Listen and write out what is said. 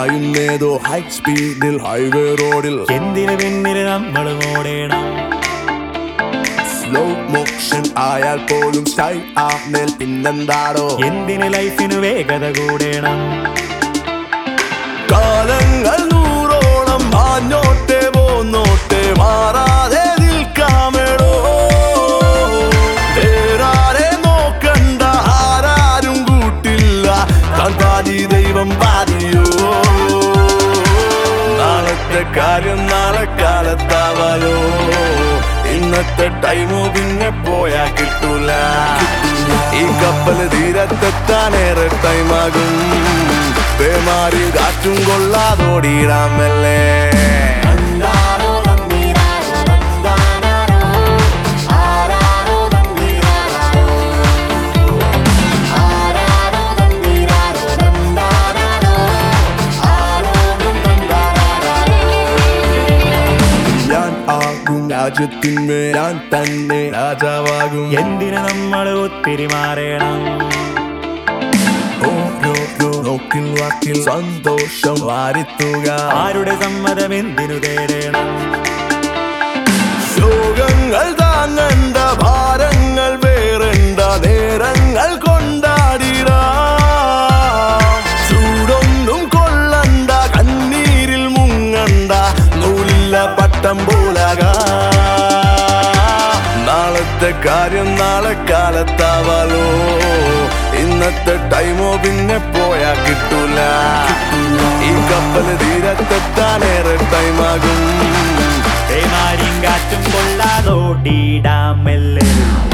പായുന്നേതോ high സ്പീഡിൽ highway റോഡിൽ എന്തിനു പിന്നില് നമ്മൾ ഓടേണം സ്ലോ മോഷൻ ആയാൽ പോലും സ്റ്റൈൽ ആമേൽ പിന്നെന്താടോ എന്തിന് ലൈഫിന് വേഗത കൂടേണം കാലങ്ങൾ നൂറോളം മാഞ്ഞോട്ടെ പോന്നോട്ടെ മാറാതെ നിൽക്കാമെടോ വേറാരെ നോക്കണ്ട ആരാരും കൂട്ടില്ല താൻ പാതി ദൈവം പാതിയോ നാളത്തെ കാര്യം നാളെ കാലത്താവാലോ ഇന്നത്തെ ടൈമോ പിന്നെ പോയാ കിട്ടൂല ഈ കപ്പല് തീരത്തെത്താനേറെ ടൈമാകും പേമാരി കാറ്റും കൊള്ളാതോടിയിടാമല്ലേ ഞാൻ ആകും രാജ്യത്തിന്മേൽ ഞാൻ തന്നെ രാജാവാകും എന്തിന് നമ്മൾ ഒത്തിരി മാറേണം ഓരോരോ നോക്കിൽ വാക്കിൽ സന്തോഷം വാരിത്തുക ആരുടെ സമ്മതം എന്തിനു തേടേണം ശോകങ്ങൾ താങ്ങണ്ട ഭാരങ്ങൾ വേറണ്ട നേരങ്ങൾ കൊണ്ടാടിട ചൂടൊന്നും കൊള്ളണ്ട കണ്ണീരിൽ മുങ്ങണ്ട നൂലില്ല പട്ടം പോലാക നാളത്തെ കാര്യം നാളെ കാലത്താവാലോ ഇന്നത്തെ ടൈമോ പിന്നെ പോയാ കിട്ടൂല ഈ കപ്പല് തീരത്തെത്താനേറെ ടൈമാകും തേമാരിയും കാറ്റും കൊള്ളാതോട്ടിടാമല്ലേ